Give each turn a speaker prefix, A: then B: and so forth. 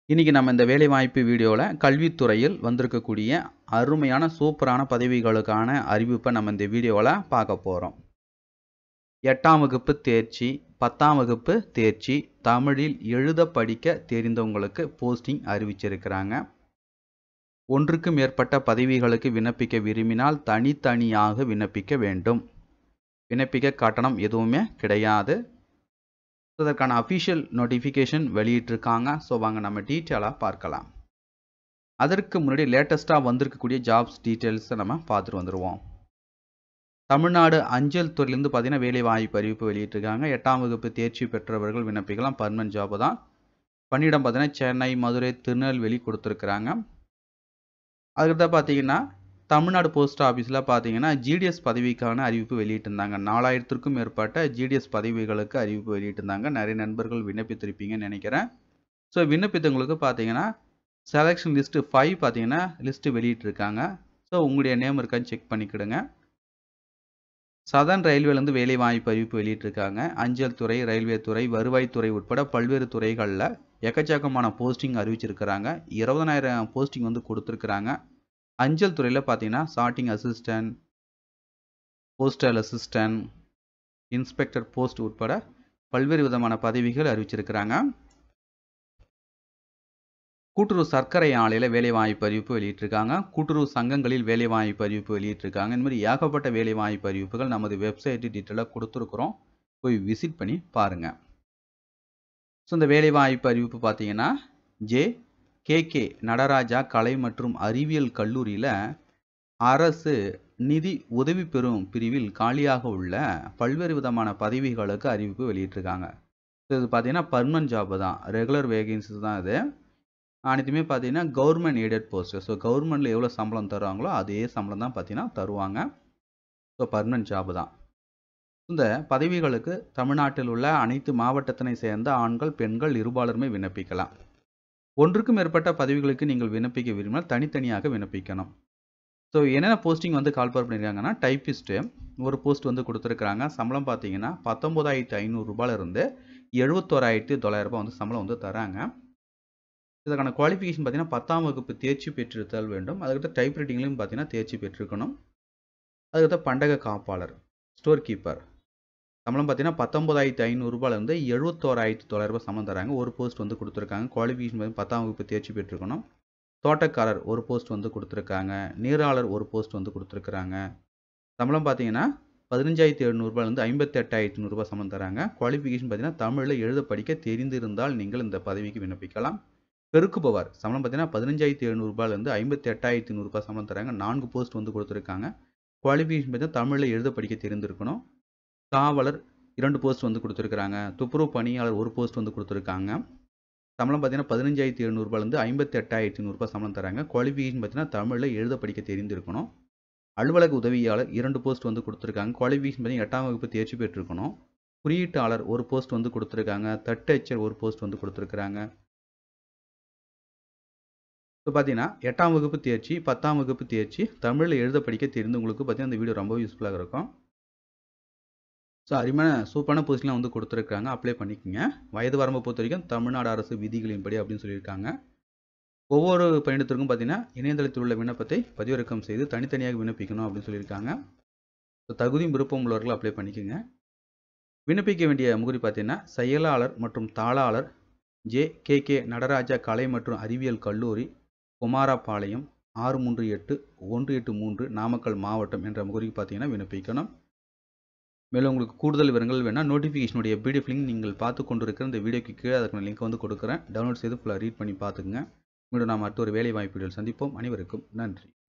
A: இன்றைக்கி நம்ம இந்த வேலைவாய்ப்பு வீடியோவில் கல்வித்துறையில் வந்திருக்கக்கூடிய அருமையான சூப்பரான பதவிகளுக்கான அறிவிப்பை நம்ம இந்த வீடியோவில் பார்க்க போகிறோம் எட்டாம் வகுப்பு தேர்ச்சி பத்தாம் வகுப்பு தேர்ச்சி தமிழில் எழுத படிக்க தெரிந்தவங்களுக்கு போஸ்டிங் அறிவிச்சிருக்கிறாங்க ஒன்றுக்கு மேற்பட்ட பதவிகளுக்கு விண்ணப்பிக்க விரும்பினால் தனித்தனியாக விண்ணப்பிக்க வேண்டும் விண்ணப்பிக்க கட்டணம் எதுவுமே கிடையாது இதற்கான அஃபிஷியல் நோட்டிஃபிகேஷன் வெளியிட்டிருக்காங்க ஸோ வாங்க நம்ம டீட்டெயிலாக பார்க்கலாம் அதற்கு முன்னாடி லேட்டஸ்ட்டாக வந்திருக்கக்கூடிய ஜாப்ஸ் டீட்டெயில்ஸை நம்ம பார்த்துட்டு வந்துடுவோம் தமிழ்நாடு அஞ்சல் துறையிலேருந்து பார்த்தீங்கன்னா வேலை வாய்ப்பு அறிவிப்பு வெளியிட்டிருக்காங்க எட்டாம் வகுப்பு தேர்ச்சி பெற்றவர்கள் விண்ணப்பிக்கலாம் பர்மனன்ட் ஜாப் தான் பணியிடம் பார்த்தீங்கன்னா சென்னை மதுரை திருநெல்வேலி கொடுத்துருக்குறாங்க அதுக்கடுத்த பார்த்தீங்கன்னா தமிழ்நாடு போஸ்ட் ஆஃபீஸில் பார்த்தீங்கன்னா ஜிடிஎஸ் பதவிக்கான அறிவிப்பு வெளியிட்டிருந்தாங்க நாலாயிரத்திற்கும் மேற்பட்ட ஜிடிஎஸ் பதவிகளுக்கு அறிவிப்பு வெளியிட்டிருந்தாங்க நிறைய நண்பர்கள் விண்ணப்பித்திருப்பீங்கன்னு நினைக்கிறேன் ஸோ விண்ணப்பித்தவங்களுக்கு பார்த்தீங்கன்னா செலெக்ஷன் லிஸ்ட்டு ஃபைவ் பார்த்தீங்கன்னா லிஸ்ட்டு வெளியிட்டிருக்காங்க ஸோ உங்களுடைய நேம் இருக்கான்னு செக் பண்ணிக்கிடுங்க சதன் ரயில்வேலேருந்து வேலை வாய்ப்பு அறிவிப்பு வெளியிட்டிருக்காங்க அஞ்சல் துறை ரயில்வே துறை வருவாய்த்துறை உட்பட பல்வேறு துறைகளில் எக்கச்சக்கமான போஸ்டிங் அறிவிச்சிருக்கிறாங்க இருபதனாயிரம் போஸ்டிங் வந்து கொடுத்துருக்குறாங்க அஞ்சல் துறையில் பார்த்தீங்கன்னா sorting assistant postal assistant inspector post உட்பட பல்வேறு விதமான பதவிகள் அறிவிச்சிருக்கிறாங்க கூட்டுறவு சர்க்கரை ஆலையில் வேலைவாய்ப்பு அறிவிப்பு வெளியிட்டிருக்காங்க கூட்டுறவு சங்கங்களில் வேலைவாய்ப்பு அறிவிப்பு வெளியிட்டிருக்காங்க இந்த மாதிரி ஏகப்பட்ட வேலைவாய்ப்பு அறிவிப்புகள் நமது வெப்சைட்டு டீட்டெயிலாக கொடுத்துருக்குறோம் போய் விசிட் பண்ணி பாருங்கள் ஸோ இந்த வேலைவாய்ப்பு அறிவிப்பு பார்த்தீங்கன்னா ஜே கே கே நடராஜா கலை மற்றும் அறிவியல் கல்லூரியில் அரசு நிதி உதவி பெறும் பிரிவில் காலியாக உள்ள பல்வேறு விதமான பதவிகளுக்கு அறிவிப்பு வெளியிட்டிருக்காங்க ஸோ இது பார்த்தீங்கன்னா பர்மனன்ட் ஜாப் தான் ரெகுலர் வேகன்சிஸ் தான் இது அனைத்துமே பார்த்தீங்கன்னா கவர்மெண்ட் எய்டட் போஸ்ட் ஸோ கவர்மெண்ட்டில் எவ்வளோ சம்பளம் தருவாங்களோ அதே சம்பளம் தான் பார்த்தீங்கன்னா தருவாங்க ஸோ பர்மனன்ட் ஜாப் தான் இந்த பதவிகளுக்கு தமிழ்நாட்டில் உள்ள அனைத்து மாவட்டத்தினை சேர்ந்த ஆண்கள் பெண்கள் இருபாலருமே விண்ணப்பிக்கலாம் ஒன்றுக்கும் மேற்பட்ட பதவிகளுக்கு நீங்கள் விண்ணப்பிக்க விரும்பினால் தனித்தனியாக விண்ணப்பிக்கணும் ஸோ என்னென்ன போஸ்டிங் வந்து கால்பார் பண்ணியிருக்காங்கன்னா டைப்பிஸ்ட்டு ஒரு போஸ்ட் வந்து கொடுத்துருக்குறாங்க சம்பளம் பார்த்தீங்கன்னா பத்தொம்போதாயிரத்து ஐநூறுரூபாலேருந்து எழுபத்தோராயிரத்து தொள்ளாயிரரூபா வந்து சம்பளம் வந்து தராங்க இதற்கான குவாலிஃபிகேஷன் பார்த்தீங்கன்னா பத்தாம் வகுப்பு தேர்ச்சி பெற்றிருத்தல் வேண்டும் அதுக்கடுத்து டைப் ரைட்டிங்லையும் பார்த்தீங்கன்னா தேர்ச்சி பெற்றிருக்கணும் அதுக்கடுத்து பண்டக காப்பாளர் ஸ்டோர் கீப்பர் சம்பளம் பார்த்தீங்கன்னா பத்தொம்பதாயிரத்து ஐநூறுரூபாலேருந்து எழுபத்தோராயிரத்து தொள்ளாயிரரூபா சம்பளம் தராங்க ஒரு போஸ்ட் வந்து கொடுத்துருக்காங்க குவாலிஃபிகேஷன் வந்து பத்தாம் வகுப்பு தேர்ச்சி பெற்றிருக்கணும் தோட்டக்காரர் ஒரு போஸ்ட் வந்து கொடுத்துருக்காங்க நீராளர் ஒரு போஸ்ட் வந்து கொடுத்துருக்குறாங்க சம்பளம் பார்த்தீங்கன்னா பதினஞ்சாயிரத்து எழுநூறுபாலேருந்து ஐம்பத்தெட்டாயிரத்து நூறுரூபா சம்பளம் தராங்க குவாலிஃபிகேஷன் பார்த்தீங்கன்னா தமிழில் எழுத படிக்க தெரிந்திருந்தால் நீங்கள் இந்த பதவிக்கு விண்ணப்பிக்கலாம் பெருக்குபவர் சம்பளம் பார்த்தீங்கன்னா பதினஞ்சாயிரத்து எழுநூறுபாலேருந்து ஐம்பத்தி எட்டாயிரத்து நூறுரூபா சம்பளம் தராங்க நான்கு போஸ்ட் வந்து கொடுத்துருக்காங்க குவாலிஃபிகேஷன் பார்த்தீங்கன்னா தமிழில் எழுத படிக்க தெரிந்திருக்கணும் காவலர் இரண்டு போஸ்ட் வந்து கொடுத்துருக்குறாங்க துப்புரவு பணியாளர் ஒரு போஸ்ட் வந்து கொடுத்துருக்காங்க சம்பளம் பார்த்தீங்கன்னா பதினஞ்சாயிரத்து எழுநூறுபாலேருந்து ஐம்பத்தி எட்டாயிரத்து நூறுரூபா சம்பளம் தராங்க குவாலிஃபிகேஷன் பார்த்தீங்கன்னா தமிழில் எழுத படிக்க தெரிந்திருக்கணும் அலுவலக உதவியாளர் இரண்டு போஸ்ட் வந்து கொடுத்துருக்காங்க குவாலிஃபிகேஷன் பார்த்தீங்கன்னா எட்டாம் வகுப்பு தேர்ச்சி பெற்றிருக்கணும் குறியீட்டாளர் ஒரு போஸ்ட் வந்து கொடுத்துருக்காங்க தட்டச்சர் ஒரு போஸ்ட் வந்து கொடுத்துருக்குறாங்க இப்போ பார்த்தீங்கன்னா எட்டாம் வகுப்பு தேர்ச்சி பத்தாம் வகுப்பு தேர்ச்சி தமிழில் எழுத படிக்க தெரிந்தவங்களுக்கு பார்த்தீங்கன்னா இந்த வீடியோ ரொம்ப யூஸ்ஃபுல்லாக இருக்கும் ஸோ அருமையான சூப்பரான பொசிஷன்லாம் வந்து கொடுத்துருக்காங்க அப்ளை பண்ணிக்கோங்க வயது வரம்பை பொறுத்த வரைக்கும் தமிழ்நாடு அரசு விதிகளின்படி அப்படின்னு சொல்லியிருக்காங்க ஒவ்வொரு பயணத்திற்கும் பார்த்தீங்கன்னா இணையதளத்தில் உள்ள விண்ணப்பத்தை பதிவிறக்கம் செய்து தனித்தனியாக விண்ணப்பிக்கணும் அப்படின்னு சொல்லியிருக்காங்க ஸோ தகுதியும் விருப்பம் உள்ளவர்கள் அப்ளை பண்ணிக்கோங்க விண்ணப்பிக்க வேண்டிய முகரி பார்த்தீங்கன்னா செயலாளர் மற்றும் தாளாளர் ஜே கே கே நடராஜா கலை மற்றும் அறிவியல் கல்லூரி குமாரபாளையம் ஆறு மூன்று எட்டு ஒன்று எட்டு மூன்று நாமக்கல் மாவட்டம் என்ற முகரிக்கு பார்த்தீங்கன்னா விண்ணப்பிக்கணும் மேலும் உங்களுக்கு கூடுதல் விவரங்கள் வேணால் நோட்டிஃபிகேஷனுடைய பிடிஎஃப் லிங்க் நீங்கள் பார்த்து கொண்டு இருக்கிற இந்த வீடியோக்கு கீழே அதுக்கான லிங்க் வந்து கொடுக்குறேன் டவுன்லோட் செய்து ஃபுல்லாக ரீட் பண்ணி பார்த்துக்குங்க மீண்டும் நாம் அடுத்த ஒரு வேலை வாய்ப்புகள் சந்திப்போம் அனைவருக்கும் நன்றி